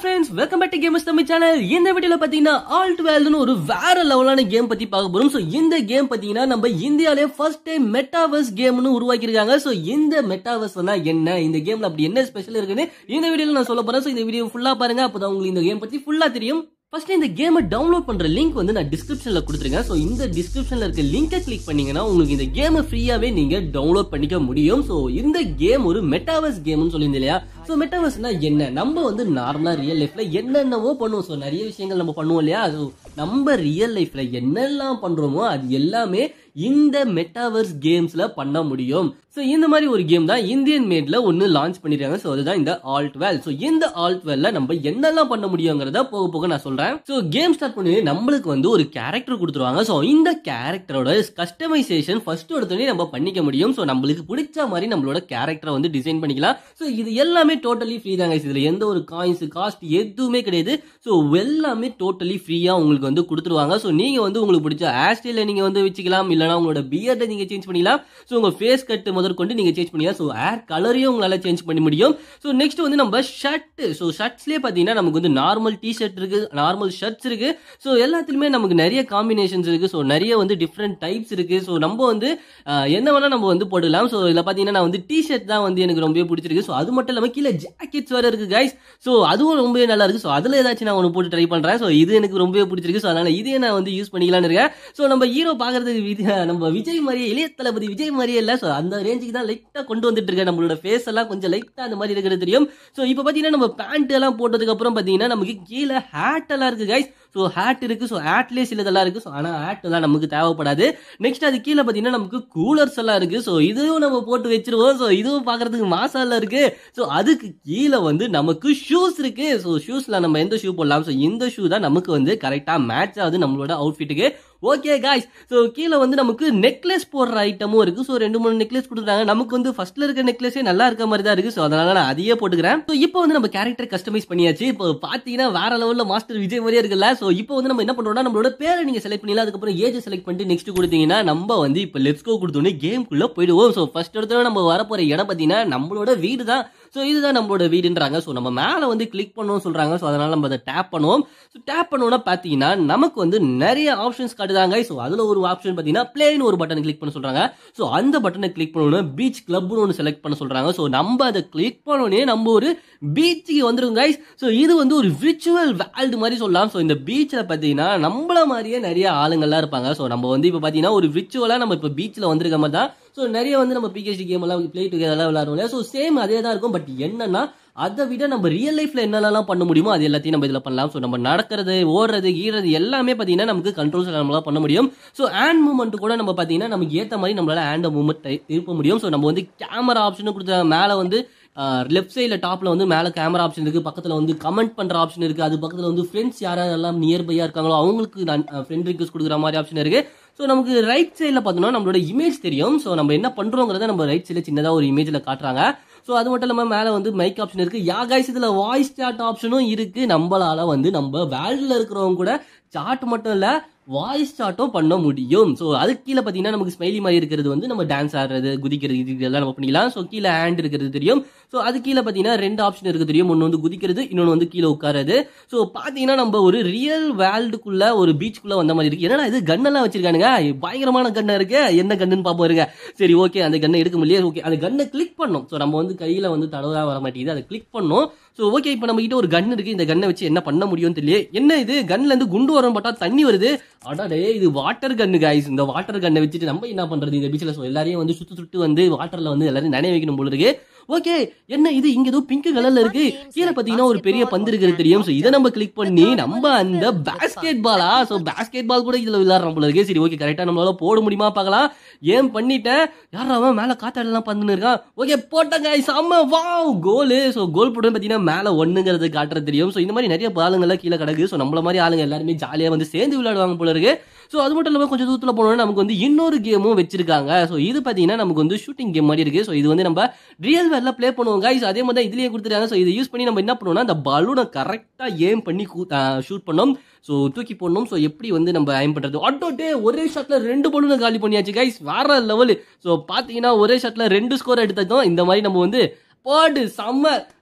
Friends welcome back to gamers Tamil channel இந்த வீடியோல பாத்தீங்கன்னா ஆல் டுவெல்னு ஒரு வேற லெவலான கேம் பத்தி பார்க்க போறோம் சோ இந்த கேம் பாத்தீங்கன்னா நம்ம இந்தியாலே ஃபர்ஸ்ட் டைம் மெட்டாவர்ஸ் கேம்னு உருவாக்கி இருக்காங்க சோ இந்த மெட்டாவர்ஸ் என்ன இந்த கேம்ல அப்படி என்ன ஸ்பெஷல் இருக்குன்னு இந்த வீடியோல நான் சொல்ல போறேன் சோ இந்த வீடியோ ஃபுல்லா பாருங்க அப்பதான் உங்களுக்கு இந்த கேம் பத்தி ஃபுல்லா தெரியும் ஃபர்ஸ்ட் இந்த கேமை டவுன்லோட் பண்ற லிங்க் வந்து நான் டிஸ்கிரிப்ஷன்ல கொடுத்துருக்கேன் ஸோ இந்த டிஸ்கிரிப்ஷன்ல இருக்க லிங்கை கிளிக் பண்ணீங்கன்னா உங்களுக்கு இந்த கேமை ஃப்ரீயாவே நீங்க டவுன்லோட் பண்ணிக்க முடியும் ஸோ இந்த கேம் ஒரு மெட்டாவர்ஸ் கேம்னு சொல்லியிருந்தேன் இல்லையா ஸோ மெட்டாவர்ஸ்னா என்ன நம்ம வந்து நார்மலா ரியல் லைஃப்ல என்னென்னவோ பண்ணுவோம் ஸோ நிறைய விஷயங்கள் நம்ம பண்ணுவோம் இல்லையா ஸோ நம்ம ரியல் லைஃப்ல என்னெல்லாம் பண்றோமோ அது எல்லாமே இந்த மெட்டாவர்ஸ் கேம்ஸ்ல பண்ண முடியும் ஸோ இந்த மாதிரி ஒரு கேம் தான் இந்தியன் மேட்ல ஒன்னு லான்ச் பண்ணிருக்காங்க ஸோ அதுதான் இந்த ஆல் டுவெல் ஸோ இந்த ஆல் டுவெல்ல நம்ம என்னெல்லாம் பண்ண முடியுங்கிறத போக போக நான் சொல்றேன் ஸோ கேம் ஸ்டார்ட் பண்ணி நம்மளுக்கு வந்து ஒரு கேரக்டர் கொடுத்துருவாங்க ஸோ இந்த கேரக்டரோட கஸ்டமைசேஷன் ஃபர்ஸ்ட் எடுத்தோடனே நம்ம பண்ணிக்க முடியும் ஸோ நம்மளுக்கு பிடிச்ச மாதிரி நம்மளோட கேரக்டரை வந்து டிசைன் பண்ணிக்கலாம் ஸோ இது எல்லாமே டோட்டலி ஃப்ரீ தாங்க இதுல எந்த ஒரு காயின்ஸ் காஸ்ட் எதுவுமே கிடையாது ஸோ எல்லாமே டோட்டலி ஃப்ரீயா உங்களுக்கு வந்து கொடுத்துருவாங்க ஸோ நீங்க வந்து உங்களுக்கு பிடிச்ச ஹேர் ஸ்டைல நீங்க வந்து வச்சுக்கலாம் இல்லைனா உங்களோட பியர்டை நீங்க சேஞ்ச் பண்ணிக்கலாம் ஸோ உங்க ஃபேஸ் கட் முதற்கொண்டு நீங்க சேஞ்ச் பண்ணிக்கலாம் ஸோ ஹேர் கலரையும் உங்களால சேஞ்ச் பண்ண முடியும் ஸோ நெக்ஸ்ட் வந்து நம்ம ஷர்ட் ஸோ ஷர்ட்ஸ்லேயே பார்த்தீங்கன்னா நமக்கு வந்து நார்மல் டி ஷர்ட் இருக்கு நார்மல் ஷர்ட்ஸ் இருக்கு ஸோ எல்லாத்துலயுமே நமக்கு நிறைய காம்பினேஷன்ஸ் இருக்கு ஸோ நிறைய வந்து டிஃப்ரெண்ட் டைப்ஸ் இருக்கு ஸோ நம்ம வந்து ஆஹ், என்ன வேணா நம்ம வந்து போடலாம் ஸோ இதில் பார்த்தீங்கன்னா நான் வந்து டி ஷர்ட் தான் வந்து எனக்கு ரொம்ப பிடிச்சிருக்கு ஸோ அது மட்டும் இல்லாமல் கீழே ஜாக்கெட்ஸ் வேற இருக்கு கைஸ் ஸோ அதுவும் ரொம்பவே நல்லா இருக்கு ஸோ அதில் ஏதாச்சும் நான் ஒன்று போட்டு ட்ரை பண்றேன் ஸோ இது எனக்கு ரொம்பவே பிடிச்சிருக்கு ஸோ அதனால இதையே நான் வந்து யூஸ் பண்ணிக்கலாம்னு இருக்கேன் ஸோ நம்ம ஹீரோ பார்க்கறதுக்கு விதி- நம்ம விஜய் மாதிரியே இளைய தளபதி விஜய் மாதிரியே இல்லை ஸோ அந்த ரேஞ்சுக்கு தான் லைட்டாக கொண்டு வந்துட்டு இருக்கேன் நம்மளோட ஃபேஸ் எல்லாம் கொஞ்சம் லைட்டாக அந்த மாதிரி இருக்கிறது தெரியும் ஸோ இப்போ பார்த்தீங்கன்னா நம்ம பேண்ட் எல்லாம் போட்டதுக்கு அப்புறம் பார்த்தீங்கன்னா நமக்கு கீழே ஹேட் எல்லாம் இருக்கு கைஸ் ஸோ ஹேட் இருக்கு ஸோ ஹேட்லேயே சிலதெல்லாம் இருக்கு ஸோ ஆனால் ஹேட் எல்லாம் நமக்கு தேவைப்படாது நெக்ஸ்ட் அது கீழே பார்த்தீங்கன்னா நமக்கு கூலர்ஸ் எல்லாம் இருக்கு ஸோ இதுவும் நம்ம போட்டு வச்சிருவோம் ஸோ இதுவும் பார்க்கறதுக்கு மாசால இருக்கு ஸோ அதுக்கு கீழே வந்து நமக்கு ஷூஸ் இருக்கு ஸோ ஷூஸ்ல நம்ம எந்த ஷூ போடலாம் ஸோ இந்த ஷூ தான் நமக்கு வந்து கரெக்டாக மேட்ச் ஆகுது நம்மளோட அவுட்ஃபிட்டுக்கு ஓகே காய்ஸ் ஸோ கீழே வந்து நமக்கு நெக்லஸ் போடுற ஐட்டமும் இருக்கு ஸோ ரெண்டு மூணு நெக்லஸ் கொடுத்துருக்காங்க நமக்கு வந்து ஃபர்ஸ்ட்ல இருக்க நெக்லஸே நல்லா இருக்க மாதிரி தான் இருக்கு ஸோ அதனால நான் அதையே போட்டுக்கிறேன் ஸோ இப்போ வந்து நம்ம கேரக்டர் கஸ்டமைஸ் பண்ணியாச்சு இப்போ பார்த்தீங்கன்னா வேற லெவலில் மாஸ்டர் விஜய் மாதிரியே இருக்குல்ல ஸோ இப்போ வந்து நம்ம என்ன பண்றோம்னா நம்மளோட பேரை நீங்க செலக்ட் பண்ணிடலாம் அதுக்கப்புறம் ஏஜ் செலக்ட் பண்ணிட்டு நெக்ஸ்ட் கொடுத்தீங்கன்னா நம்ம வந்து இப்போ லெட்ஸ் கோ கொடுத்தோன்னே கேம்குள்ள போயிடுவோம் ஸோ ஃபர்ஸ்ட் இடத்துல நம்ம வரப்போற இடம் பார்த்தீங்கன்னா நம்மளோட வீடு தான் ஸோ இதுதான் நம்மளோட வீடுன்றாங்க ஸோ நம்ம மேலே வந்து கிளிக் பண்ணணும் சொல்றாங்க ஸோ அதனால நம்ம அதை டேப் பண்ணுவோம் ஸோ டேப் பண்ணோம்னா பார்த்தீங்கன்னா நமக்கு வந்து நிறைய ஆப்ஷன்ஸ் காட்டுதாங்க ஸோ அதில் ஒரு ஆப்ஷன் பார்த்தீங்கன்னா பிளேன்னு ஒரு பட்டன் கிளிக் பண்ண சொல்றாங்க ஸோ அந்த பட்டனை கிளிக் பண்ணோன்னா பீச் கிளப்னு ஒன்று செலக்ட் பண்ண சொல்றாங்க ஸோ நம்ம அதை கிளிக் பண்ணோடனே நம்ம ஒரு பீச்சுக்கு வந்துரும் கைஸ் ஸோ இது வந்து ஒரு விர்ச்சுவல் வேர்ல்டு மாதிரி சொல்லலாம் ஸோ இந்த பீச்சில் பார்த்தீங்கன்னா நம்மள மாதிரியே நிறைய ஆளுங்கள்லாம் இருப்பாங்க ஸோ நம்ம வந்து இப்போ பார்த்தீங்கன்னா ஒரு விர்ச்சுவலாக நம்ம இப்போ பீச்சில் வந்திருக்க மாதிரி தான் ஸோ நிறைய வந்து நம்ம பிகேசி கேம் எல்லாம் பிளே டுகெதர்லாம் விளையாடுவோம் இல்லையா ஸோ சேம் அதே தான் இருக்கும் பட் என்னன்னா அதை விட நம்ம ரியல் லைஃப்ல என்னென்னலாம் பண்ண முடியுமோ அது எல்லாத்தையும் நம்ம இதில் பண்ணலாம் ஸோ நம்ம நடக்கிறது ஓடுறது ஈறது எல்லாமே பார்த்தீங்கன்னா நமக்கு கண்ட்ரோல்ஸ் நம்மளால பண்ண முடியும் ஸோ ஹேண்ட் மூவ்மெண்ட் கூட நம்ம பார்த்தீங்கன்னா நமக்கு ஏற்ற மாதிரி நம்மளால ஹேண்ட் மூவ்மெண்ட் திருப்ப முடியும் ஸோ நம்ம வந்து கேமரா ஆப்ஷனும் கொடுத்தாங்க மேலே வந்து லெஃப்ட் சைடில் டாப்பில் வந்து மேலே கேமரா ஆப்ஷன் இருக்குது பக்கத்தில் வந்து கமெண்ட் பண்ணுற ஆப்ஷன் இருக்குது அது பக்கத்தில் வந்து ஃப்ரெண்ட்ஸ் யாரெல்லாம் நியர்பையாக இருக்காங்களோ அவங்களுக்கு நான் ஃப்ரெண்ட் ரிக்வஸ்ட் கொடுக்குற மாதிரி ஆப்ஷன் இருக்குது ஸோ நமக்கு ரைட் சைடில் பார்த்தோம்னா நம்மளோட இமேஜ் தெரியும் ஸோ நம்ம என்ன பண்ணுறோங்கிறத நம்ம ரைட் சைடில் சின்னதாக ஒரு இமேஜில் காட்டுறாங்க ஸோ அது மட்டும் இல்லாமல் மேலே வந்து மைக் ஆப்ஷன் இருக்குது யா கைஸ் இதில் வாய்ஸ் சாட் ஆப்ஷனும் இருக்குது நம்மளால வந்து நம்ம வேர்ல்டில் இருக்கிறவங்க கூட சாட் மட்டும் இல்லை வாய்ஸ் சாட்டும் பண்ண முடியும் ஸோ அதுக்கு கீழே பார்த்தீங்கன்னா நமக்கு ஸ்மைலி மாதிரி இருக்கிறது வந்து நம்ம டான்ஸ் ஆடுறது குதிக்கிறது இது இதெல்லாம் நம்ம பண்ணிக்கலாம் ஸோ கீழே ஹேண்ட் இருக்கிறது தெரியும் ஸோ அது கீழே பார்த்தீங்கன்னா ரெண்டு ஆப்ஷன் இருக்கு தெரியும் ஒன்று வந்து குதிக்கிறது இன்னொன்று வந்து கீழே உட்காருது ஸோ பார்த்தீங்கன்னா நம்ம ஒரு ரியல் வேர்ல்டுக்குள்ள ஒரு பீச்சுக்குள்ள வந்த மாதிரி இருக்கு ஏன்னா இது கன்னெல்லாம் வச்சிருக்கானுங்க பயங்கரமான கண்ணா இருக்கு என்ன கண்ணுன்னு பார்ப்போம் இருங்க சரி ஓகே அந்த கண்ணை எடுக்க முடியல ஓகே அந்த கண்ணை கிளிக் பண்ணோம் ஸோ நம்ம வந்து கையில வந்து தடவா வர மாட்டேங்குது அதை கிளிக் பண்ணோம் ஸோ ஓகே இப்போ நம்ம கிட்ட ஒரு கன் இருக்கு இந்த கன்னை வச்சு என்ன பண்ண முடியும்னு தெரியல என்ன இது கன்ல இருந்து குண்டு வரும் பார்த்தா தண்ணி வருது அடாடே இது வாட்டர் கன்னு காய்ஸ் இந்த வாட்டர் கன்னை வச்சுட்டு நம்ம என்ன பண்றது இந்த பீச்சில் ஸோ எல்லாரையும் வந்து சுத்து சுட்டு வந்து வாட்டர்ல வந்து எல்லாரையும் நனைய வைக்கணும் போல இருக்கு ஓகே என்ன இது இங்க ஏதோ பிங்க் கலர்ல இருக்கு கீழே பாத்தீங்கன்னா ஒரு பெரிய பந்து இருக்கிறது தெரியும் ஸோ இதை நம்ம கிளிக் பண்ணி நம்ம அந்த பேஸ்கெட் பாலா ஸோ பேஸ்கெட் பால் கூட இதுல விளையாடுறோம் போல இருக்கு சரி ஓகே கரெக்டா நம்மளால போட முடியுமா பார்க்கலாம் ஏன் பண்ணிட்டேன் யார் அவன் மேல காத்தாடலாம் பந்துன்னு இருக்கான் ஓகே போட்டங்க செம்ம வாவ் கோலு ஸோ கோல் போட்டு பாத்தீங்கன்னா மேல ஒண்ணுங்கிறது காட்டுறது தெரியும் ஸோ இந்த மாதிரி நிறைய பாலுங்கள்லாம் கீழே கிடக்கு ஸோ நம்மள மாதிரி ஆளுங்க எல்லாருமே ஜாலியா வந்து சேர்ந்து விளையாடுவாங்க போல இருக்கு ஸோ அது மட்டும் இல்லாமல் கொஞ்சம் தூரத்தில் போனோம்னா நமக்கு வந்து இன்னொரு கேமும் வச்சிருக்காங்க ஸோ இது பார்த்தீங்கன்னா நமக்கு வந்து ஷூட்டிங் கேம் மாதிரி இருக்கு ஸோ இது வந்து நம்ம ரியல் வேர்ல ப்ளே பண்ணுவோம் guys அதே மாதிரி தான் இதுலயே கொடுத்துருக்காங்க ஸோ இதை யூஸ் பண்ணி நம்ம என்ன பண்ணுவோம்னா அந்த பலூனை கரெக்டாக ஏம் பண்ணி ஷூட் பண்ணோம் ஸோ தூக்கி போடணும் ஸோ எப்படி வந்து நம்ம ஐம் பண்ணுறது அட்டோட்டே ஒரே ஷாட்ல ரெண்டு பலூனை காலி பண்ணியாச்சு கைஸ் வேற லெவல் ஸோ பார்த்தீங்கன்னா ஒரே ஷாட்ல ரெண்டு ஸ்கோர் எடுத்ததும் இந்த மாதிரி நம்ம வந்து போடு செம்ம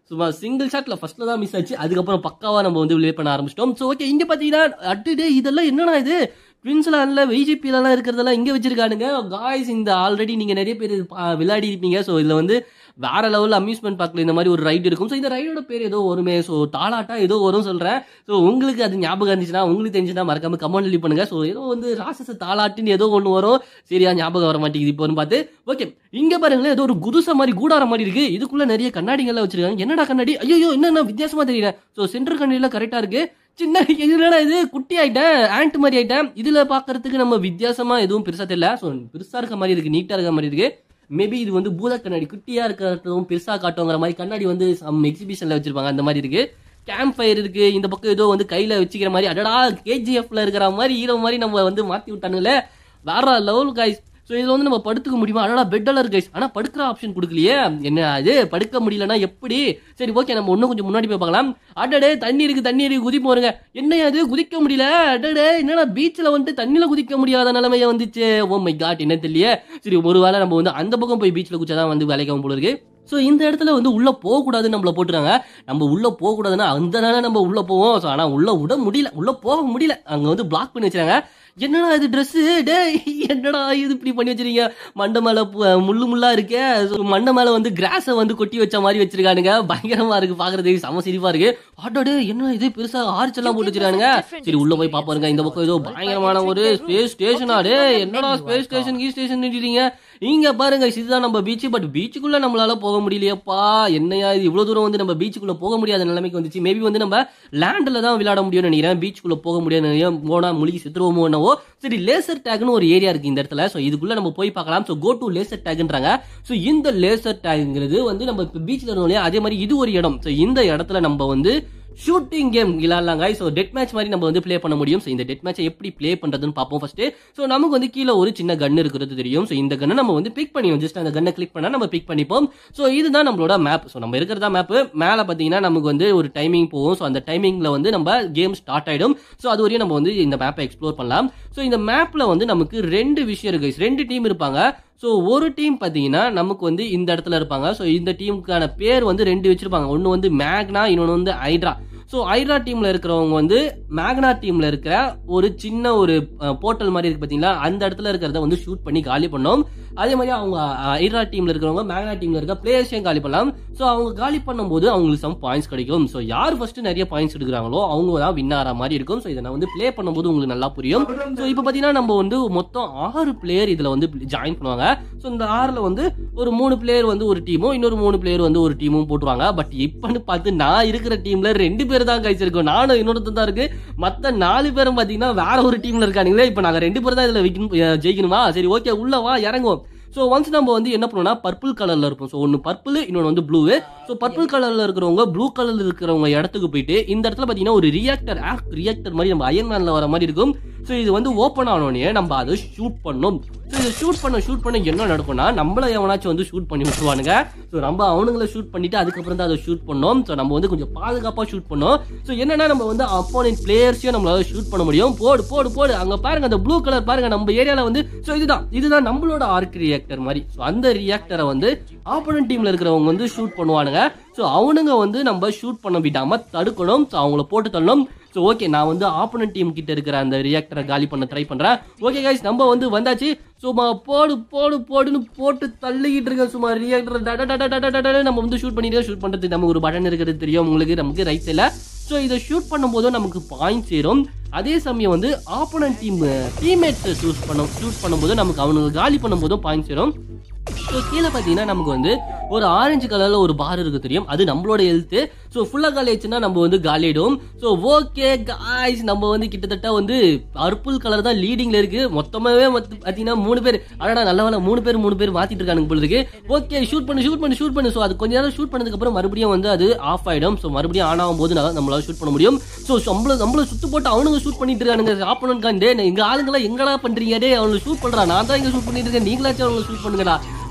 சும்மா சிங்கிள் ஷாட்ல ஃபர்ஸ்ட்ல தான் மிஸ் ஆச்சு அதுக்கப்புறம் பக்காவா நம்ம வந்து ப்ளே பண்ண ஆரம்பிச்சிட்டோம் ஸோ ஓகே இங்க பாத்தீங்கன்னா அட்டுடே இதெல்லாம் என்னடா இது குவின்ஸ்லாண்ட்ல விஜிபிலலாம் இருக்கிறதெல்லாம் இங்க வச்சிருக்கானுங்க காய்ஸ் இந்த ஆல்ரெடி நீங்க நிறைய பேர் பா- விளையாடி இருப்பீங்க ஸோ இதுல வந்து வேற லெவலில் அம்யூஸ்மெண்ட் பார்க்கல இந்த மாதிரி ஒரு ரைடு இருக்கும் ஸோ இந்த ரைடோட பேர் ஏதோ வருமே ஸோ தாலாட்டா ஏதோ வரும் சொல்றேன் ஸோ உங்களுக்கு அது ஞாபகம் இருந்துச்சுன்னா உங்களுக்கு தெரிஞ்சுன்னா மறக்காம கமெண்ட் லீவ் பண்ணுங்க ஸோ ஏதோ வந்து ராசச தாலாட்டுன்னு ஏதோ ஒன்று வரும் சரியா ஞாபகம் வர மாட்டேங்குது இப்போன்னு பார்த்து ஓகே இங்க பாருங்களேன் ஏதோ ஒரு குதுச மாதிரி கூடார மாதிரி இருக்கு இதுக்குள்ள நிறைய கண்ணாடிகள்லாம் வச்சிருக்காங்க என்னடா கண்ணாடி ஐயோ என்னென்ன வித்தியாசமா தெரியல ஸோ சென்டர் கண்ணாடியில கரெக்டா இருக்கு சின்ன என்னடா இது குட்டி ஆயிட்டேன் ஆண்ட் மாதிரி ஆயிட்டேன் இதுல பாக்குறதுக்கு நம்ம வித்தியாசமா எதுவும் பெருசா தெரியல ஸோ பெருசா இருக்க மாதிரி இருக்கு நீட்டா இருக்க மாதிரி இருக்கு மேபி இது வந்து பூத கண்ணாடி குட்டியா இருக்கிறதும் பெருசா காட்டுங்கிற மாதிரி கண்ணாடி வந்து சம் எக்ஸிபிஷன்ல வச்சிருப்பாங்க அந்த மாதிரி இருக்கு கேம்ப் ஃபயர் இருக்கு இந்த பக்கம் ஏதோ வந்து கையில வச்சுக்கிற மாதிரி அடடா கேஜிஎஃப்ல இருக்கிற மாதிரி ஹீரோ மாதிரி நம்ம வந்து மாத்தி விட்டானுங்களே வேற லெவல் கைஸ் ஸோ இதில் வந்து நம்ம படுத்துக்க முடியுமா அடடா பெட்டெல்லாம் இருக்கு guys. ஆனா படுக்கிற ஆப்ஷன் கொடுக்கலையே என்ன அது படுக்க முடியலன்னா எப்படி சரி ஓகே நம்ம இன்னும் கொஞ்சம் முன்னாடி போய் பார்க்கலாம் அடடே தண்ணி இருக்கு தண்ணி இருக்கு குதி போறங்க என்ன அது குதிக்க முடியல அடடே என்னடா பீச்சில் வந்துட்டு தண்ணியில குதிக்க முடியாத நிலைமைய வந்துச்சு ஓ மை காட் என்ன தெரியல சரி ஒரு வேளை நம்ம வந்து அந்த பக்கம் போய் பீச்சில் குச்சாதான் வந்து வேலைக்காகும் போல இருக்கு ஸோ இந்த இடத்துல வந்து உள்ள போகக்கூடாதுன்னு நம்மள போட்டுறாங்க நம்ம உள்ள போகக்கூடாதுன்னா அந்த நாள நம்ம உள்ள போவோம் ஸோ ஆனால் உள்ள விட முடியல உள்ள போக முடியல அங்க வந்து பிளாக் பண்ணி வச்சிருக்காங்க என்னடா இது Dress டே என்னடா இது இப்படி பண்ணி வச்சிருக்கீங்க மண்டை மேல பு- முள்ளு முள்ளா இருக்கே So, மண்டை மேல வந்து கிராஸை வந்து கொட்டி வச்ச மாதிரி வச்சிருக்கானுங்க பயங்கரமா இருக்கு பாக்குறதுக்கு செம சிரிப்பா இருக்கு ஆட்டோடு என்ன இது பெருசா ஆர்ச் எல்லாம் போட்டு வச்சிருக்கானுங்க சரி உள்ள போய் பாப்பாருங்க இந்த பக்கம் ஏதோ பயங்கரமான ஒரு ஸ்பேஸ் ஸ்டேஷனா டே என்னடா ஸ்பேஸ் ஸ்டேஷன் கீ ஸ்டேஷன் இங்க பாருங்க இதுதான் நம்ம பீச் பட் பீச்சுக்குள்ள நம்மளால போக முடியலையப்பா என்னையா இது இவ்வளவு தூரம் வந்து நம்ம பீச்சுக்குள்ள போக முடியாத நிலைமைக்கு வந்துச்சு மேபி வந்து நம்ம லேண்ட்ல தான் விளையாட முடியும்னு நினைக்கிறேன் பீச்சுக்குள்ள போக முடியாது நினைக்கிறேன் போனா முழுகி செத்துருவோமோ என்னவோ சரி லேசர் டேக்னு ஒரு ஏரியா இருக்கு இந்த இடத்துல ஸோ இதுக்குள்ள நம்ம போய் பார்க்கலாம் ஸோ கோ டு லேசர் டேக்ன்றாங்க ஸோ இந்த லேசர் டேக்ங்கிறது வந்து நம்ம பீச்ல இருந்தோம் இல்லையா அதே மாதிரி இது ஒரு இடம் ஸோ இந்த இடத்துல நம்ம வந்து ஷூட்டிங் கேம் விளையாடலாங்க ஸோ டெட் மேட்ச் மாதிரி நம்ம வந்து ப்ளே பண்ண முடியும் ஸோ இந்த டெட் மேட்சை எப்படி ப்ளே பண்றதுன்னு பார்ப்போம் ஃபர்ஸ்ட் ஸோ நமக்கு வந்து கீழே ஒரு சின்ன கன் இருக்கிறது தெரியும் ஸோ இந்த கன்னை நம்ம வந்து பிக் பண்ணியும் ஜஸ்ட் அந்த கன்னை கிளிக் பண்ணா நம்ம பிக் பண்ணிப்போம் ஸோ இதுதான் நம்மளோட மேப் ஸோ நம்ம இருக்கிறதா மேப் மேலே பார்த்தீங்கன்னா நமக்கு வந்து ஒரு டைமிங் போகும் ஸோ அந்த டைமிங்ல வந்து நம்ம கேம் ஸ்டார்ட் ஆயிடும் ஸோ அது வரையும் நம்ம வந்து இந்த மேப்பை எக்ஸ்ப்ளோர் பண்ணலாம் ஸோ இந்த மேப்ல வந்து நமக்கு ரெண்டு விஷயம் இருக்கு guys. ரெண்டு டீம் இருப்பாங்க ஸோ ஒரு டீம் பார்த்தீங்கன்னா நமக்கு வந்து இந்த இடத்துல இருப்பாங்க ஸோ இந்த டீமுக்கான பேர் வந்து ரெண்டு வச்சிருப்பாங்க ஒன்று வந்து மேக்னா இன்னொன்று வந்து ஐட்ரா ஸோ ஐரா டீம்ல இருக்கிறவங்க வந்து மேக்னா டீம்ல இருக்கிற ஒரு சின்ன ஒரு போர்ட்டல் மாதிரி இருக்கு பார்த்தீங்களா அந்த இடத்துல இருக்கிறத வந்து ஷூட் பண்ணி காலி பண்ணோம் அதே மாதிரி அவங்க ஐரா டீம்ல இருக்கிறவங்க மேக்னா டீம்ல இருக்க பிளேயர்ஸையும் காலி பண்ணலாம் ஸோ அவங்க காலி பண்ணும்போது அவங்களுக்கு சம் பாயிண்ட்ஸ் கிடைக்கும் ஸோ யார் ஃபர்ஸ்ட் நிறைய பாயிண்ட்ஸ் எடுக்கிறாங்களோ அவங்க தான் வின் ஆகிற மாதிரி இருக்கும் ஸோ இதை நான் வந்து ப்ளே பண்ணும்போது உங்களுக்கு நல்லா புரியும் ஸோ இப்போ பார்த்தீங்கன்னா நம்ம வந்து மொத்தம் ஆறு பிளேயர் இதில் வந்து ஜாயின் பண்ணுவாங்க ஸோ இந்த ஆறில் வந்து ஒரு மூணு பிளேயர் வந்து ஒரு டீமும் இன்னொரு மூணு பிளேயர் வந்து ஒரு டீமும் போட்டுருவாங்க பட் இப்போன்னு பார்த்து நான் இருக்கிற டீம்ல ரெண்டு பேர் தான் கைச்சிருக்கோம் நானும் இன்னொருத்தன் தான் இருக்கு மற்ற நாலு பேரும் பார்த்தீங்கன்னா வேற ஒரு டீம்ல இருக்கானுங்களே இப்போ நாங்கள் ரெண்டு பேர் தான் இதில் விக்கணும் ஜெயிக்கணுமா சரி ஓகே உள்ள வா இறங்குவோம் ஸோ ஒன்ஸ் நம்ம வந்து என்ன பண்ணுவோம்னா பர்பிள் கலர்ல இருப்போம் ஸோ ஒன்று பர்பிள் இன்னொன்று வந்து ப்ளூ ஸோ பர்பிள் கலர்ல இருக்கிறவங்க ப்ளூ கலர்ல இருக்கிறவங்க இடத்துக்கு போயிட்டு இந்த இடத்துல பார்த்தீங்கன்னா ஒரு ரியாக்டர் ஆக் ரியாக்டர் மாதிரி நம்ம அயன்மேன்ல வர மாதிரி இருக்கும் ஸோ இது வந்து ஓப்பன் ஆனோடனே நம்ம அதை ஷூட் பண்ணணும் ஸோ இதை ஷூட் பண்ண ஷூட் பண்ண என்ன நடக்கும்னா நம்மள எவனாச்சும் வந்து ஷூட் பண்ணி விட்டுருவானுங்க ஸோ நம்ம அவனுங்களை ஷூட் பண்ணிட்டு அதுக்கப்புறம் தான் அதை ஷூட் பண்ணோம் ஸோ நம்ம வந்து கொஞ்சம் பாதுகாப்பாக ஷூட் பண்ணோம் ஸோ என்னன்னா நம்ம வந்து அப்போனன்ட் பிளேயர்ஸையும் நம்மளால ஷூட் பண்ண முடியும் போடு போடு போடு அங்க பாருங்க அந்த ப்ளூ கலர் பாருங்க நம்ம ஏரியால வந்து ஸோ இதுதான் இதுதான் நம்மளோட ஆர்க் ரியாக்டர் மாதிரி ஸோ அந்த ரியாக்டரை வந்து ஆப்போனன்ட் டீம்ல இருக்கிறவங்க வந்து ஷூட் பண்ணுவானுங்க ஸோ அவனுங்க வந்து நம்ம ஷூட் பண்ண விடாம தடுக்கணும் ஸோ அவங்கள போட்டு தள்ளணும் ஸோ ஓகே நான் வந்து ஆப்போனன்ட் டீம் கிட்ட இருக்கிற அந்த ரியாக்டரை காலி பண்ண ட்ரை பண்றேன் ஓகே கைஸ் நம்ம வந்து வந்தாச்சு சும்மா போடு போடு போடுன்னு போட்டு தள்ளிக்கிட்டு இருக்கேன் சும்மா ரியாக்டர் நம்ம வந்து ஷூட் பண்ணிட்டு ஷூட் பண்றதுக்கு நமக்கு ஒரு பட்டன் இருக்கிறது தெரியும் உங்களுக்கு நமக்கு ரைட் சைடில் ஸோ இதை ஷூட் பண்ணும்போதும் நமக்கு பாயிண்ட் சேரும் அதே சமயம் வந்து ஆப்போனன்ட் டீம் டீம்மேட்ஸை ஷூட் பண்ண ஷூட் பண்ணும்போது நமக்கு அவனுக்கு காலி பண்ணும்போதும் பாயிண்ட் சேரும் ஸோ கீழே பார்த்தீங்கன்னா நமக்கு வந்து ஒரு ஆரஞ்சு கலரில் ஒரு பார் இருக்கு தெரியும் அது நம்மளோட ஹெல்த்து ஸோ ஃபுல்லாக காலி ஆச்சுன்னா நம்ம வந்து காலிடும் ஸோ ஓகே காய்ஸ் நம்ம வந்து கிட்டத்தட்ட வந்து பர்பிள் கலர் தான் லீடிங்ல இருக்கு மொத்தமாகவே மொத்த பார்த்தீங்கன்னா மூணு பேர் அடடா நல்ல வேலை மூணு பேர் மூணு பேர் மாத்திட்டு இருக்கானுங்க போல இருக்கு ஓகே ஷூட் பண்ணு ஷூட் பண்ணு ஷூட் பண்ணு ஸோ அது கொஞ்ச நேரம் ஷூட் பண்ணதுக்கு அப்புறம் மறுபடியும் வந்து அது ஆஃப் ஆயிடும் ஸோ மறுபடியும் ஆன் ஆகும் போது நான் நம்மளால ஷூட் பண்ண முடியும் ஸோ நம்மள நம்மள சுத்து போட்டு அவனுங்க ஷூட் பண்ணிட்டு இருக்கானுங்க ஆப்போனன்ட் காண்டே எங்க ஆளுங்களா எங்கடா பண்றீங்க டே அவனுக்கு ஷூட் பண்றா நான் தான் இங்க ஷூட் பண்ணிட்டு இருக்கேன் நீங்களாச்சும் அவங்களை ஷூட் பண்ணுங்கடா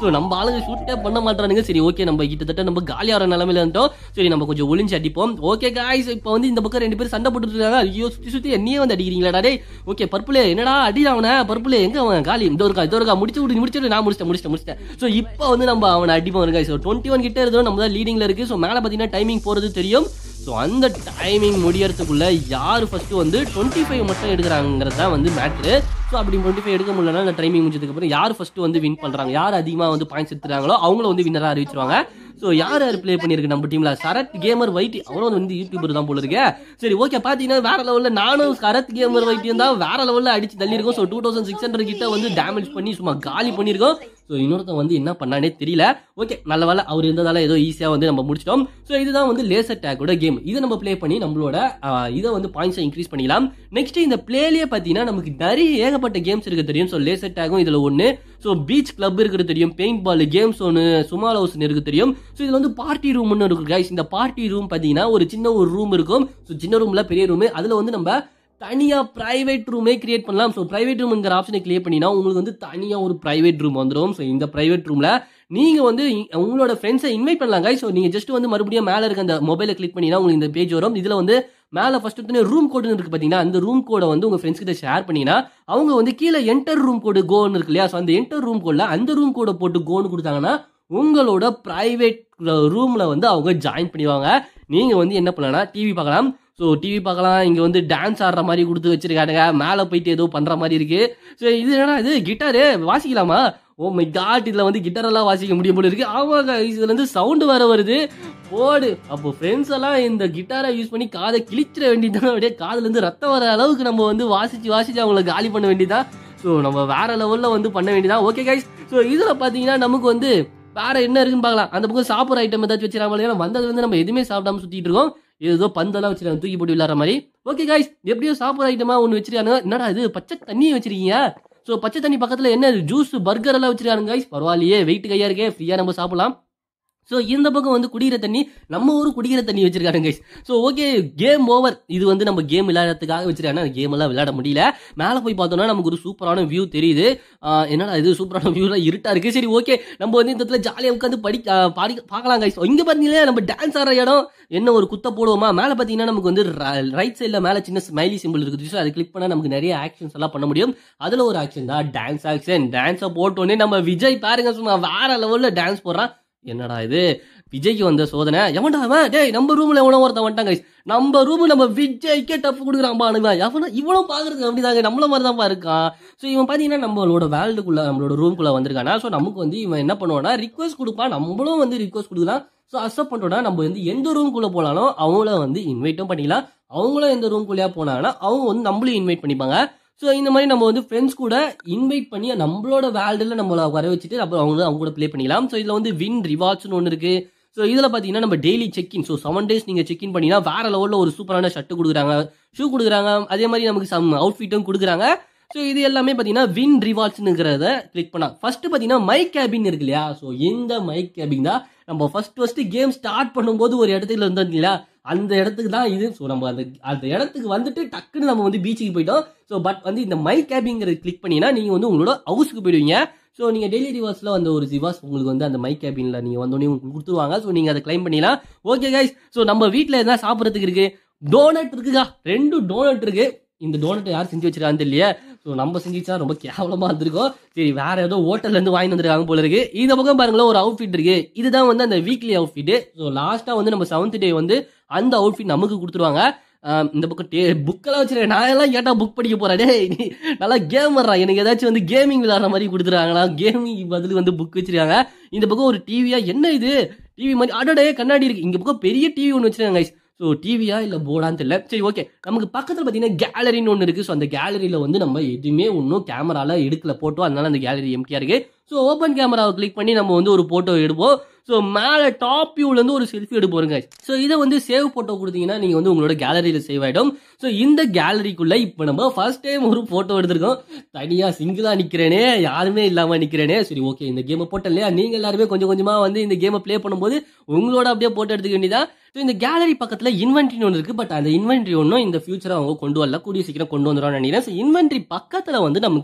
ஸோ நம்ம ஆளுங்க ஷூட்டே பண்ண மாட்டானுங்க சரி ஓகே நம்ம கிட்டத்தட்ட நம்ம காலியாகிற நிலமையில இருந்தோம் சரி நம்ம கொஞ்சம் ஒளிஞ்சு அடிப்போம் ஓகே காய்ஸ் இப்போ வந்து இந்த பக்கம் ரெண்டு பேரும் சண்டை போட்டுட்டு இருக்காங்க ஐயோ சுத்தி சுத்தி என்னையே வந்து அடிக்கிறீங்களா டேய் ஓகே பர்பிளே என்னடா அடி அவனை பர்பிளே எங்க அவன் காலி இந்த இருக்கா இதோ இருக்கா முடிச்சு விடு முடிச்சு விடு. நான் முடிச்சிட்டேன் முடிச்சிட்டேன் முடிச்சிட்டேன் ஸோ இப்போ வந்து நம்ம அவனை அடிப்போம் காய்ஸ் ஸோ டுவெண்ட்டி ஒன் கிட்ட இருந்தோம் நம்ம தான் லீடிங்ல இருக்கு ஸோ மேலே பார்த்தீங்கன்னா டைமிங் போறது தெரியும் ஸோ அந்த டைமிங் முடியறதுக்குள்ள யார் ஃபர்ஸ்ட் வந்து டுவெண்ட்டி ஃபைவ் மட்டும் எடுக்கிறாங்கிறது தான் வந்து மேட்ரு ஸோ அப்படி டுவெண்ட்டி ஃபைவ் எடுக்க முடியலனா அந்த டைமிங் முடிஞ்சதுக்கு அப்புறம் யார் ஃபர்ஸ்ட் வந்து வின் பண்றாங்க யார் அதிகமாக வந்து பாயிண்ட்ஸ் எடுத்துறாங்களோ அவங்கள வந்து வின்னராக அறிவிச்சிருவாங்க ஸோ யார் யார் ப்ளே பண்ணியிருக்கு நம்ம டீம்ல சரத் கேமர் வைட்டி அவனும் வந்து யூடியூபர் தான் போல இருக்கே சரி ஓகே பார்த்தீங்கன்னா வேற லெவலில் நானும் சரத் கேமர் வைட்டியும் தான் வேற லெவலில் அடிச்சு தள்ளியிருக்கோம் so two thousand six hundred கிட்ட வந்து டேமேஜ் பண்ணி சும்மா காலி பண்ணியிருக்கோம் ஸோ இன்னொருத்தன் வந்து என்ன பண்ணானே தெரியல ஓகே நல்ல வேலை அவர் இருந்ததால ஏதோ ஈஸியாக வந்து நம்ம முடிச்சிட்டோம் ஸோ இதுதான் வந்து லேசர் டேக்கோட கேம் இதை நம்ம ப்ளே பண்ணி நம்மளோட ஆஹ், இதை வந்து பாயிண்ட்ஸை இன்க்ரீஸ் பண்ணிக்கலாம் நெக்ஸ்ட் இந்த பிளேலேயே பார்த்தீங்கன்னா நமக்கு நிறைய ஏகப்பட்ட கேம்ஸ் இருக்கு தெரியும் ஸோ லேசர் டேக்கும் இதில் ஒன்று ஸோ பீச் கிளப் இருக்கிறது தெரியும் பெயிண்ட் பால் கேம்ஸ் ஒன்று சுமால் ஹவுஸ் இருக்கு தெரியும் ஸோ இதில் வந்து பார்ட்டி ரூம்னு இருக்கு கைஸ் இந்த பார்ட்டி ரூம் பார்த்தீங்கன்னா ஒரு சின்ன ஒரு ரூம் இருக்கும் ஸோ சின்ன ரூம்ல பெரிய ரூம் அதில் வந்து நம்ம தனியா பிரைவேட் ரூமே கிரியேட் பண்ணலாம் ஸோ பிரைவேட் ரூம்ங்கிற ஆப்ஷனை கிளியர் பண்ணினா உங்களுக்கு வந்து தனியா ஒரு பிரைவேட் ரூம் வந்துடும் ஸோ இந்த பிரைவேட் ரூம்ல நீங்க வந்து இ- உங்களோட ஃப்ரெண்ட்ஸை இன்வைட் பண்ணலாம் guys ஸோ நீங்க ஜஸ்ட் வந்து மறுபடியும் மேல இருக்க அந்த மொபைலை கிளிக் பண்ணினா உங்களுக்கு இந்த பேஜ் வரும் இதுல வந்து மேல ஃபர்ஸ்ட் வந்து ரூம் கோடுன்னு இருக்கு பாத்தீங்கன்னா அந்த ரூம் கோடை வந்து உங்க ஃப்ரெண்ட்ஸ் கிட்ட ஷேர் பண்ணீங்கன்னா அவங்க வந்து கீழே என்டர் ரூம் கோடு கோன்னு இருக்கு இல்லையா ஸோ அந்த என்டர் ரூம் கோட்ல அந்த ரூம் கோடை போட்டு கோன்னு கொடுத்தாங்கன்னா உங்களோட பிரைவேட் ரூம்ல வந்து அவங்க ஜாயின் பண்ணிடுவாங்க நீங்க வந்து என்ன பண்ணலாம் டிவி பார்க்கலாம் ஸோ டிவி பார்க்கலாம் இங்க வந்து டான்ஸ் ஆடுற மாதிரி கொடுத்து வச்சிருக்கானுங்க மேலே போயிட்டு ஏதோ பண்ற மாதிரி இருக்கு ஸோ இது என்னடா இது கிட்டாரு வாசிக்கலாமா ஓ மை காட் இதுல வந்து கிட்டார் எல்லாம் வாசிக்க முடியும் போல இருக்கு ஆமாங்க இதுல இருந்து சவுண்டு வேற வருது போடு அப்போ ஃப்ரெண்ட்ஸ் எல்லாம் இந்த கிட்டாரை யூஸ் பண்ணி காதை கிழிச்சிட வேண்டியதுதான் அப்படியே காதுல இருந்து ரத்தம் வர அளவுக்கு நம்ம வந்து வாசிச்சு வாசிச்சு அவங்கள காலி பண்ண வேண்டியதான் ஸோ நம்ம வேற லெவல்ல வந்து பண்ண வேண்டியதான் ஓகே கைஸ் ஸோ இதுல பாத்தீங்கன்னா நமக்கு வந்து வேற என்ன இருக்குன்னு பார்க்கலாம் அந்த பக்கம் சாப்பிட்ற ஐட்டம் ஏதாச்சும் வச்சிருக்காங்க ஏன்னா வந்ததுல இருந்து நம்ம எதுவுமே சாப்பிடாம சுத்திட்டு இருக்கோம் ஏதோ பந்தெல்லாம் வச்சிருக்காங்க தூக்கி போட்டு விளையாடுற மாதிரி ஓகே கைஸ் எப்படியோ சாப்பிட்ற ஐட்டமா ஒன்று வச்சிருக்காங்க என்னடா இது பச்சை தண்ணி வச்சிருக்கீங்க ஸோ பச்சை தண்ணி பக்கத்துல என்ன ஜூஸ் பர்கர் எல்லாம் வச்சிருக்காங்க கைஸ் பரவாயில்லையே வெயிட் கையா இருக்கே ஃப்ரீயா நம்ம சாப்பிடலாம் ஸோ இந்த பக்கம் வந்து குடிக்கிற தண்ணி நம்ம ஊர் குடிக்கிற தண்ணி வச்சிருக்காங்க guys so okay game over இது வந்து நம்ம கேம் விளையாடுறதுக்காக வச்சிருக்காங்க கேம் எல்லாம் விளையாட முடியல மேலே போய் பார்த்தோம்னா நமக்கு ஒரு சூப்பரான வியூ தெரியுது ஆஹ் என்னடா இது சூப்பரான வியூலாம் இருட்டா இருக்கு சரி ஓகே நம்ம வந்து இந்த இடத்துல ஜாலியாக உட்காந்து படி ஆஹ் பாடி பார்க்கலாம் கைஸ் இங்க பாத்தீங்களா நம்ம டான்ஸ் ஆடுற இடம் என்ன ஒரு குத்த போடுவோமா மேலே பார்த்தீங்கன்னா நமக்கு வந்து ரைட் சைடில் மேலே சின்ன ஸ்மைலி சிம்பிள் இருக்குது ஸோ அதை கிளிக் பண்ணால் நமக்கு நிறைய ஆக்ஷன்ஸ் எல்லாம் பண்ண முடியும் அதில் ஒரு ஆக்ஷன் தான் டான்ஸ் ஆக்ஷன் டான்ஸை போட்டோன்னே நம்ம விஜய் பாருங்க சும்மா வேற லெவலில் டான்ஸ் போடுறான் என்னடா இது விஜய்க்கு வந்த சோதனை எவன்டா அவன் டேய் நம்ம ரூம்ல எவனோ ஒருத்தன் வந்துட்டான் guys. நம்ம ரூம் நம்ம விஜய்க்கே டஃப் கொடுக்குறான் பானுங்க எவனா இவனும் பாக்குறதுக்கு அப்படிதாங்க நம்மள மாதிரி தான் இருக்கான் ஸோ இவன் பாத்தீங்கன்னா நம்மளோட வேர்ல்டுக்குள்ள நம்மளோட ரூம்குள்ள வந்திருக்கானா ஸோ நமக்கு வந்து இவன் என்ன பண்ணுவானா ரிக்வஸ்ட் கொடுப்பான் நம்மளும் வந்து ரிக்வஸ்ட் கொடுக்கலாம் ஸோ அக்செப்ட் பண்ணிட்டோம்னா நம்ம வந்து எந்த ரூம்குள்ள போனாலும் அவங்கள வந்து இன்வைட்டும் பண்ணிக்கலாம் அவங்களும் எந்த ரூம்குள்ளேயா போனாங்கன்னா அவங்க வந்து நம்மளையும் இன்வைட் பண்ணிப்பாங்க ஸோ இந்த மாதிரி நம்ம வந்து ஃப்ரெண்ட்ஸ் கூட இன்வைட் பண்ணி நம்மளோட வேர்ல்டில் நம்மளை வர வச்சுட்டு அப்புறம் அவங்க அவங்க கூட ப்ளே பண்ணிக்கலாம் ஸோ இதில் வந்து வின் ரிவார்ட்ஸ்னு ஒன்று இருக்கு ஸோ இதில் பார்த்தீங்கன்னா நம்ம daily check in so seven days நீங்கள் செக்இன் பண்ணினா வேற லெவலில் ஒரு சூப்பரான ஷர்ட் கொடுக்குறாங்க ஷூ கொடுக்குறாங்க அதே மாதிரி நமக்கு சம் அவுட்ஃபிட்டும் கொடுக்குறாங்க ஸோ இது எல்லாமே பார்த்தீங்கன்னா வின் ரிவார்ட்ஸ்னுங்கிறத கிளிக் பண்ணலாம் ஃபர்ஸ்ட் பார்த்தீங்கன்னா மை கேபின் இருக்கு இல்லையா ஸோ இந்த மை கேபின் தான் நம்ம ஃபர்ஸ்ட் ஃபர்ஸ்ட் கேம் ஸ்டார்ட் பண்ணும்போது ஒரு இடத்துல இருந்தோம் இல்லையா அந்த இடத்துக்கு தான் இது ஸோ நம்ம அந்த அந்த இடத்துக்கு வந்துட்டு டக்குன்னு நம்ம வந்து பீச்சுக்கு போயிட்டோம் ஸோ பட் வந்து இந்த மை கேபிங்கிறது கிளிக் பண்ணினா நீங்கள் வந்து உங்களோட ஹவுஸ்க்கு போயிடுவீங்க ஸோ நீங்கள் டெய்லி ரிவார்ஸில் வந்து ஒரு ரிவார்ஸ் உங்களுக்கு வந்து அந்த மை கேபினில் நீங்கள் வந்தோடனே உங்களுக்கு கொடுத்துருவாங்க ஸோ நீங்கள் அதை கிளைம் பண்ணிக்கலாம் ஓகே கைஸ் ஸோ நம்ம வீட்டில் என்ன சாப்பிட்றதுக்கு இருக்கு டோனட் இருக்குக்கா ரெண்டு டோனட் இருக்கு இந்த டோனட் யார் செஞ்சு வச்சிருக்கான்னு தெரியல ஸோ நம்ம செஞ்சுச்சா ரொம்ப கேவலமா இருந்திருக்கோம் சரி வேற ஏதோ ஹோட்டல்ல இருந்து வாங்கி வந்திருக்காங்க போல இருக்கு இந்த பக்கம் பாருங்களேன் ஒரு அவுட்ஃபிட் இருக்கு இதுதான் வந்து அந்த வீக்லி அவுட்ஃபிட் ஸோ லாஸ்டா வந்து நம்ம செவன்த் டே வந்து அந்த அவுட்ஃபிட் நமக்கு கொடுத்துருவாங்க ஆஹ் இந்த பக்கம் டே புக்கெல்லாம் வச்சிருக்கேன் நான் எல்லாம் கேட்டா புக் படிக்க போறேன் டேய் நீ நல்லா கேம் வர்றா எனக்கு ஏதாச்சும் வந்து கேமிங் விளையாடுற மாதிரி கொடுத்துருக்காங்களா கேமிங் பதில் வந்து புக் வச்சிருக்காங்க இந்த பக்கம் ஒரு டிவியா என்ன இது டிவி மாதிரி அடடே கண்ணாடி இருக்கு இங்க பக்கம் பெரிய டிவி ஒன்று வச்சிருக்காங்க guys. ஸோ டிவியா இல்லை போர்டான்னு தெரியல சரி ஓகே நமக்கு பக்கத்தில் பார்த்தீங்கன்னா கேலரின்னு ஒன்று இருக்குது ஸோ அந்த கேலரியில் வந்து நம்ம எதுவுமே ஒன்றும் கேமரால எடுக்கல போட்டோ அதனால அந்த கேலரி எம்டியாக இருக்கு ஸோ ஓப்பன் கேமராவை கிளிக் பண்ணி நம்ம வந்து ஒரு ஃபோட்டோ எடுப்போம் ஸோ மேலே டாப் வியூலேருந்து ஒரு செல்ஃபி எடுப்போருங்க ஸோ இதை வந்து சேவ் ஃபோட்டோ கொடுத்தீங்கன்னா நீங்கள் வந்து உங்களோட கேலரியில் சேவ் ஆகிடும் ஸோ இந்த கேலரிக்குள்ளே இப்போ நம்ம ஃபர்ஸ்ட் டைம் ஒரு ஃபோட்டோ எடுத்திருக்கோம் தனியாக சிங்கிளாக நிற்கிறேனே யாருமே இல்லாமல் நிற்கிறேனே சரி ஓகே இந்த கேமை போட்டோம் இல்லையா நீங்கள் எல்லாருமே கொஞ்சம் கொஞ்சமாக வந்து இந்த கேமை ப்ளே பண்ணும்போது உங்களோட அப்படியே போட்டோ எடுத்துக்க வேண்டியதா ஸோ இந்த கேலரி பக்கத்தில் இன்வென்ட்ரி ஒன்று இருக்குது பட் அந்த இன்வென்ட்ரி ஒன்றும் இந்த ஃபியூச்சரை அவங்க கொண்டு வரல கூடிய சீக்கிரம் கொண்டு வந்துடும் நினைக்கிறேன் ஸோ இன்வென்ட்ரி பக்கத்தில் வந்து நமக்கு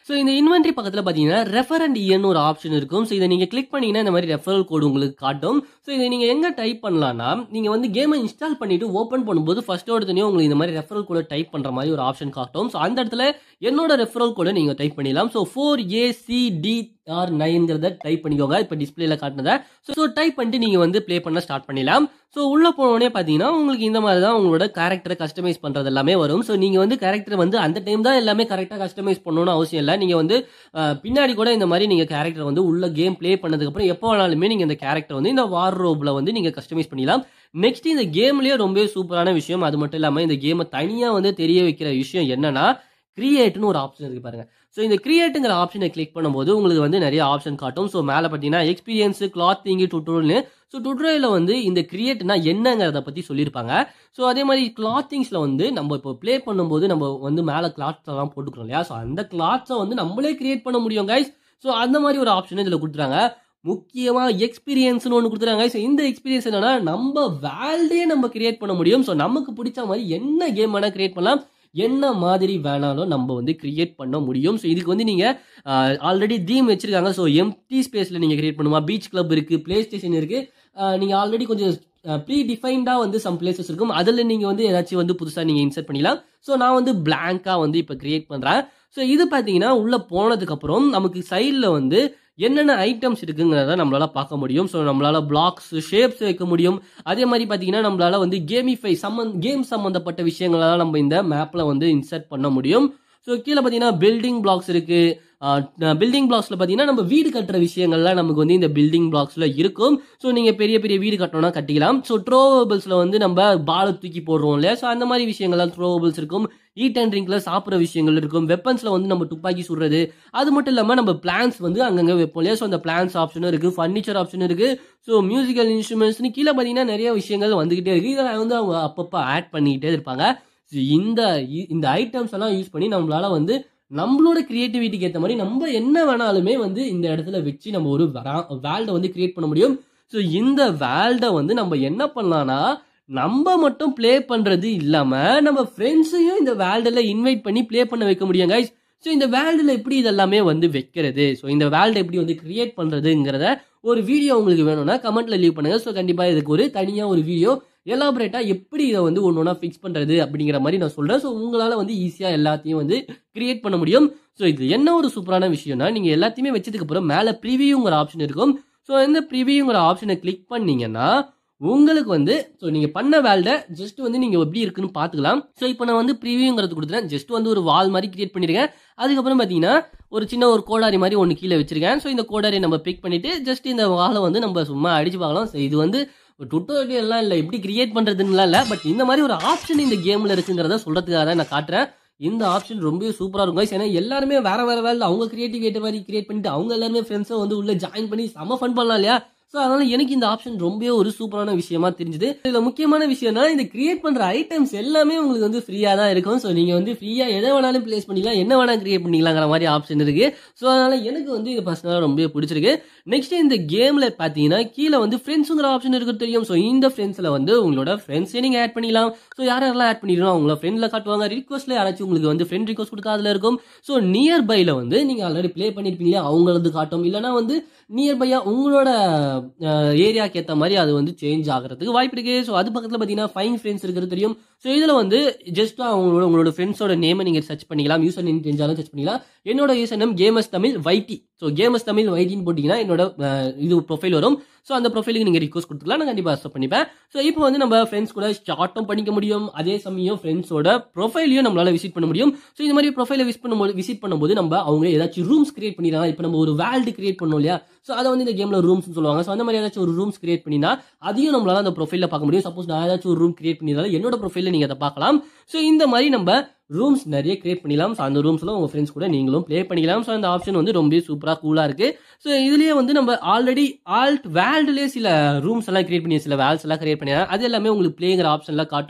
ஸோ இந்த இன்வென்ட்ரி பக்கத்தில் பார்த்தீங்கன்னா ரெஃபர் அண்ட் இயன்னு ஒரு ஆப்ஷன் இருக்கும் ஸோ இதை நீங்கள் கிளிக் பண்ணீங்கன்னா இந்த மாதிரி ரெஃபரல் கோடு உங்களுக்கு காட்டும் ஸோ இதை நீங்கள் எங்கே டைப் பண்ணலாம்னா நீங்கள் வந்து கேமை இன்ஸ்டால் பண்ணிட்டு ஓப்பன் பண்ணும்போது ஃபர்ஸ்ட் எடுத்தனையும் உங்களுக்கு இந்த மாதிரி ரெஃபரல் கோடை டைப் பண்ணுற மாதிரி ஒரு ஆப்ஷன் காட்டும் ஸோ அந்த இடத்துல என்னோட ரெஃபரல் கோடை நீங்கள் டைப் பண்ணிடலாம் ஸோ ஃபோர் ஏசிடி ஆர் நைன்கிறத டைப் பண்ணிக்கோங்க இப்போ டிஸ்பிளேல காட்டினதை ஸோ டைப் பண்ணிட்டு நீங்கள் வந்து ப்ளே பண்ண ஸ்டார்ட் பண்ணிடலாம் ஸோ உள்ளே போனோடனே பார்த்தீங்கன்னா உங்களுக்கு இந்த மாதிரி தான் உங்களோட கேரக்டரை கஸ்டமைஸ் பண்ணுறது எல்லாமே வரும் ஸோ நீங்கள் வந்து கேரக்டர் வந்து அந்த டைம் தான் எல்லாமே கரெக்டாக கஸ்டமைஸ் பண்ணணும்னு அவசியம் இல்லை நீங்கள் வந்து அஹ், பின்னாடி கூட இந்த மாதிரி நீங்கள் கேரக்டர் வந்து உள்ள கேம் ப்ளே பண்ணதுக்கப்புறம் எப்போ வேணாலுமே நீங்கள் இந்த கேரக்டர் வந்து இந்த வார் ரோப்பில் வந்து நீங்கள் கஸ்டமைஸ் பண்ணிடலாம் நெக்ஸ்ட் இந்த கேம்லேயே ரொம்பவே சூப்பரான விஷயம் அது மட்டும் இல்லாமல் இந்த கேமை தனியாக வந்து தெரிய வைக்கிற விஷயம் என்னன்னா கிரியேட்னு ஒரு ஆப்ஷன் இருக்கு பாருங்க ஸோ இந்த கிரியேட்டுங்கிற ஆப்ஷனை கிளிக் பண்ணும்போது உங்களுக்கு வந்து நிறைய ஆப்ஷன் காட்டும் ஸோ மேலே பார்த்தீங்கன்னா எக்ஸ்பீரியன்ஸ் கிளாத்திங் டுட்டோரியல்னு ஸோ டுட்டோரியலில் வந்து இந்த கிரியேட்னா என்னங்கிறத பற்றி சொல்லியிருப்பாங்க ஸோ அதே மாதிரி கிளாத்திங்ஸில் வந்து நம்ம இப்போ ப்ளே பண்ணும்போது நம்ம வந்து மேலே கிளாத்ஸ் எல்லாம் போட்டுக்கிறோம் இல்லையா ஸோ அந்த கிளாத்ஸை வந்து நம்மளே கிரியேட் பண்ண முடியும் கைஸ் ஸோ அந்த மாதிரி ஒரு ஆப்ஷன் இதில் கொடுத்துறாங்க முக்கியமாக எக்ஸ்பீரியன்ஸ்னு ஒன்று கொடுத்துறாங்க ஸோ இந்த எக்ஸ்பீரியன்ஸ் என்னன்னா நம்ம வேல்டே நம்ம கிரியேட் பண்ண முடியும் ஸோ நமக்கு பிடிச்ச மாதிரி என்ன கேம் வேணால் கிரியேட் பண்ணலாம் என்ன மாதிரி வேணாலும் நம்ம வந்து கிரியேட் பண்ண முடியும் ஸோ இதுக்கு வந்து நீங்கள் ஆல்ரெடி தீம் வச்சிருக்காங்க ஸோ எம்டி ஸ்பேஸில் நீங்கள் கிரியேட் பண்ணுமா பீச் கிளப் இருக்குது ப்ளே ஸ்டேஷன் இருக்குது நீங்கள் ஆல்ரெடி கொஞ்சம் ப்ரீ டிஃபைன்டாக வந்து சம் பிளேசஸ் இருக்கும் அதில் நீங்கள் வந்து ஏதாச்சும் வந்து புதுசாக நீங்கள் இன்சர்ட் பண்ணிக்கலாம் ஸோ நான் வந்து பிளாங்காக வந்து இப்போ கிரியேட் பண்ணுறேன் ஸோ இது பார்த்தீங்கன்னா உள்ளே போனதுக்கப்புறம் நமக்கு சைடில் வந்து என்னென்ன ஐட்டம்ஸ் இருக்குங்கிறத நம்மளால பார்க்க முடியும் ஸோ நம்மளால பிளாக்ஸ் ஷேப்ஸ் வைக்க முடியும் அதே மாதிரி பார்த்தீங்கன்னா நம்மளால வந்து கேமிஃபை சம்மந் கேம் சம்மந்தப்பட்ட விஷயங்களெல்லாம் நம்ம இந்த மேப்பில் வந்து இன்சர்ட் பண்ண முடியும் ஸோ கீழே பார்த்தீங்கன்னா பில்டிங் பிளாக்ஸ் இருக்கு பில்டிங் பிளாக்ஸ்ல பார்த்தீங்கன்னா நம்ம வீடு கட்டுற விஷயங்கள்லாம் நமக்கு வந்து இந்த பில்டிங் பிளாக்ஸ்ல இருக்கும் ஸோ நீங்கள் பெரிய பெரிய வீடு கட்டணும்னா கட்டிக்கலாம் ஸோ த்ரோவபிள்ஸில் வந்து நம்ம பாலை தூக்கி போடுறோம் இல்லையா ஸோ அந்த மாதிரி விஷயங்கள்லாம் த்ரோவபிள்ஸ் இருக்கும் ஈட் அண்ட் ட்ரிங்க்ல சாப்பிட்ற விஷயங்கள் இருக்கும் வெப்பன்ஸ்ல வந்து நம்ம துப்பாக்கி சுடுறது அது மட்டும் இல்லாமல் நம்ம பிளான்ஸ் வந்து அங்கங்கே வைப்போம் இல்லையா ஸோ அந்த பிளான்ஸ் ஆப்ஷனும் இருக்கு ஃபர்னிச்சர் ஆப்ஷன் இருக்கு ஸோ மியூசிக்கல் இன்ஸ்ட்ருமெண்ட்ஸ்னு கீழே பார்த்தீங்கன்னா நிறைய விஷயங்கள் வந்துகிட்டே இருக்கு இதை வந்து அவங்க அப்பப்போ ஆட் பண்ணிக்கிட்டே இருப்பாங்க ஸோ இந்த இ- இந்த ஐட்டம்ஸ் எல்லாம் யூஸ் பண்ணி நம்மளால வந்து நம்மளோட கிரியேட்டிவிட்டிக்கு ஏற்ற மாதிரி நம்ம என்ன வேணாலுமே வந்து இந்த இடத்துல வச்சு நம்ம ஒரு வேல்டை வந்து கிரியேட் பண்ண முடியும் ஸோ இந்த வேல்டை வந்து நம்ம என்ன பண்ணலாம்னா நம்ம மட்டும் ப்ளே பண்றது இல்லாம நம்ம ஃப்ரெண்ட்ஸையும் இந்த வேல்டில் இன்வைட் பண்ணி ப்ளே பண்ண வைக்க முடியும் கைஸ் ஸோ இந்த வேல்டில் எப்படி இதெல்லாமே வந்து வைக்கிறது ஸோ இந்த வேல்டை எப்படி வந்து கிரியேட் பண்றதுங்கிறத ஒரு வீடியோ உங்களுக்கு வேணும்னா கமெண்ட்ல லீவ் பண்ணுங்க ஸோ கண்டிப்பா இதுக்கு ஒரு தனியா ஒரு வீடியோ எலாபரேட்டா எப்படி இதை வந்து ஒன்று ஒன்றா ஃபிக்ஸ் பண்றது அப்படிங்கிற மாதிரி நான் சொல்றேன் ஸோ உங்களால வந்து ஈஸியா எல்லாத்தையும் வந்து கிரியேட் பண்ண முடியும் ஸோ இது என்ன ஒரு சூப்பரான விஷயம்னா நீங்க எல்லாத்தையுமே வச்சதுக்கு அப்புறம் மேலே ப்ரிவியூங்கிற ஆப்ஷன் இருக்கும் ஸோ இந்த ப்ரிவியூங்கிற ஆப்ஷனை கிளிக் பண்ணீங்கன்னா உங்களுக்கு வந்து ஸோ நீங்கள் பண்ண வேல்ட ஜஸ்ட் வந்து நீங்கள் எப்படி இருக்குன்னு பார்த்துக்கலாம் ஸோ இப்போ நான் வந்து ப்ரிவியூங்கிறது கொடுத்துறேன் ஜஸ்ட் வந்து ஒரு வால் மாதிரி கிரியேட் பண்ணியிருக்கேன் அதுக்கப்புறம் பார்த்தீங்கன்னா ஒரு சின்ன ஒரு கோடாரி மாதிரி ஒன்று கீழே வச்சிருக்கேன் ஸோ இந்த கோடாரி நம்ம பிக் பண்ணிட்டு ஜஸ்ட் இந்த வாலை வந்து நம்ம சும்மா அடிச்சு பார்க்கலாம் ஸோ இது வந்து டுட்டோரியல்லாம் இல்லை எப்படி கிரியேட் பண்ணுறதுன்னுலாம் இல்லை பட் இந்த மாதிரி ஒரு ஆப்ஷன் இந்த கேமில் இருக்குங்கிறத சொல்கிறதுக்காக தான் நான் காட்டுறேன் இந்த ஆப்ஷன் ரொம்ப சூப்பராக இருக்கும் guys. ஏன்னா எல்லாருமே வேற வேற வேலை அவங்க கிரியேட்டிவ் ஏற்ற மாதிரி கிரியேட் பண்ணிட்டு அவங்க எல்லாருமே ஃப்ரெண்ட்ஸை வந்து உள்ள ஜாயின் பண்ணி செம ஃபன் பண்ணலாம் இல்லையா ஸோ அதனால எனக்கு இந்த ஆப்ஷன் ரொம்ப ஒரு சூப்பரான விஷயமா தெரிஞ்சுது இதுல முக்கியமான விஷயம் என்னன்னா இந்த கிரியேட் பண்ற ஐட்டம்ஸ் எல்லாமே உங்களுக்கு வந்து ஃப்ரீயா தான் இருக்கும் ஸோ நீங்க வந்து ஃப்ரீயா எதை வேணாலும் பிளேஸ் பண்ணிக்கலாம் என்ன வேணா கிரியேட் பண்ணிக்கலாங்கிற மாதிரி ஆப்ஷன் இருக்கு ஸோ அதனால எனக்கு வந்து இது பர்சனலாக ரொம்ப பிடிச்சிருக்கு நெக்ஸ்ட் இந்த கேம்ல பாத்தீங்கன்னா கீழே வந்து ஃப்ரெண்ட்ஸுங்கிற ஆப்ஷன் இருக்கு தெரியும் ஸோ இந்த ஃப்ரெண்ட்ஸ்ல வந்து உங்களோட ஃப்ரெண்ட்ஸே நீங்க ஆட் பண்ணிக்கலாம் ஸோ யார் யாரெல்லாம் ஆட் பண்ணிடணும் அவங்கள ஃப்ரெண்ட்ல காட்டுவாங்க ரிக்வஸ்ட்ல யாராச்சும் உங்களுக்கு வந்து ஃப்ரெண்ட் ரிக்வஸ்ட் கொடுக்க அதுல இருக்கும் ஸோ நியர்பைல வந்து நீங்க ஆல்ரெடி ப்ளே பண்ணிருப்பீங்க அவங்களது காட்டும் இல்லைன்னா வந்து நியர்பையா உங்களோட ஏரியாக்கு ஏற்ற மாதிரி அது வந்து சேஞ்ச் ஆகிறதுக்கு வாய்ப்பு இருக்கு ஸோ அது பக்கத்தில் பார்த்தீங்கன்னா ஃபைன் ஃப்ரெண்ட்ஸ் இருக்கிறது தெரியும் ஸோ இதில் வந்து ஜஸ்ட் அவங்களோட உங்களோட ஃப்ரெண்ட்ஸோட நேமை நீங்கள் சர்ச் பண்ணிக்கலாம் யூசர் நேம் தெரிஞ்சாலும் சர்ச் பண்ணிக்கலாம் என்னோட user name gamers Tamil YT so gamers Tamil வைட்டின்னு போட்டிங்கன்னா என்னோட அஹ், இது ப்ரொஃபைல் வரும் ஸோ அந்த ப்ரொஃபைலுக்கு நீங்கள் ரிக்வஸ்ட் கொடுத்துக்கலாம் நான் கண்டிப்பாக அக்செப்ட் பண்ணிப்பேன் ஸோ இப்போ வந்து நம்ம ஃப்ரெண்ட்ஸ் கூட ஸ்டார்ட்டும் பண்ணிக்க முடியும் அதே சமயம் ஃப்ரெண்ட்ஸோட ப்ரொஃபைலையும் நம்மளால விசிட் பண்ண முடியும் ஸோ இந்த மாதிரி ப்ரொஃபைலை விசிட் பண்ணும்போது விசிட் பண்ணும்போது நம்ம அவங்க ஏதாச்சும் ரூம்ஸ் கிரியேட் பண்ணிடலாம் இப்போ நம்ம ஒரு வேல்டு கிரியேட் பண்ணோம் இல்லையா ஸோ அதை வந்து இந்த கேமில் ரூம்ஸ் சொல்லுவாங்க ஸோ அந்த மாதிரி ஏதாச்சும் ஒரு ரூம்ஸ் கிரியேட் பண்ணினா அதையும் நம்மளால அந்த ப்ரொஃபைலில் பார்க்க முடியும் சப்போஸ் நான் ஏதாச்சும் ஒரு ரூம் கிரியேட் பண்ணியிருந்தாலும் என்னோட ப்ரொஃபைலில் நீங்கள் அதை பார்க்கலாம் ஸோ இந்த மாதிரி நம்ம ரூம்ஸ் நிறைய கிரியேட் பண்ணிக்கலாம் ஸோ அந்த ரூம்ஸ்ல உங்க ஃப்ரெண்ட்ஸ் கூட நீங்களும் ப்ளே பண்ணிக்கலாம் ஸோ அந்த ஆப்ஷன் வந்து ரொம்ப சூப்பராக கூலாக இருக்கு ஸோ இதுலயே வந்து நம்ம ஆல்ரெடி ஆல்ட் வேல்டுலேயே சில ரூம்ஸ் எல்லாம் கிரியேட் பண்ணி சில வேல்ஸ் எல்லாம் கிரியேட் பண்ணி அது எல்லாமே உங்களுக்கு பிளேங்கிற ஆப்ஷன்லாம் காட்டும்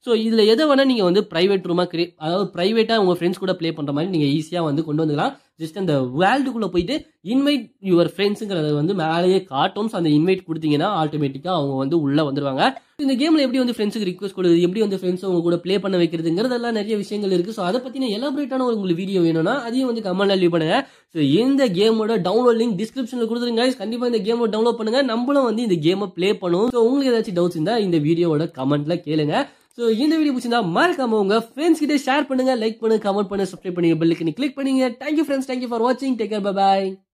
ஸோ இதில் எதை வேணால் நீங்கள் வந்து ப்ரைவேட் ரூமாக கிரியேட் அதாவது ப்ரைவேட்டாக உங்கள் ஃப்ரெண்ட்ஸ் கூட ப்ளே பண்ணுற மாதிரி நீங்கள் ஈஸியாக வந்து கொண்டு வந்துக்கலாம் ஜஸ்ட் அந்த வேர்ல்டுக்குள்ளே போயிட்டு இன்வைட் யுவர் ஃப்ரெண்ட்ஸுங்கிறத வந்து மேலேயே காட்டும் ஸோ அந்த இன்வைட் கொடுத்தீங்கன்னா ஆட்டோமேட்டிக்காக அவங்க வந்து உள்ளே வந்துருவாங்க இந்த கேமில் எப்படி வந்து ஃப்ரெண்ட்ஸுக்கு ரிக்வஸ்ட் கொடுக்குது எப்படி வந்து ஃப்ரெண்ட்ஸ் அவங்க கூட ப்ளே பண்ண வைக்கிறதுங்கிறதெல்லாம் நிறைய விஷயங்கள் இருக்குது ஸோ அதை பற்றின எலாபரேட்டான ஒரு உங்களுக்கு வீடியோ வேணும்னா அதையும் வந்து கமெண்ட்ல லீவ் பண்ணுங்க ஸோ இந்த கேமோட டவுன்லோட் லிங்க் டிஸ்கிரிப்ஷனில் கொடுத்துருங்க கண்டிப்பாக இந்த கேமோட டவுன்லோட் பண்ணுங்க நம்மளும் வந்து இந்த கேமை ப்ளே பண்ணுவோம் ஸோ உங்களுக்கு ஏதாச்சும் டவுட்ஸ் இருந்தால் இந்த வீடியோவோட கமெண்ட்ல கேளுங்க ஸோ இந்த வீடியோ பிடிச்சிருந்தா மறக்காம உங்க ஃப்ரெண்ட்ஸ் கிட்ட ஷேர் பண்ணுங்க லைக் பண்ணுங்க கமெண்ட் பண்ணுங்க சப்ஸ்கிரைப் பண்ணுங்க பெல்லுக்கு கிளிக் பண்ணுங்க தேங்க்யூ ஃப்ரெண்ட்ஸ் தேங்க்யூ ஃபார் வாட்சிங் டேக் கேர் பை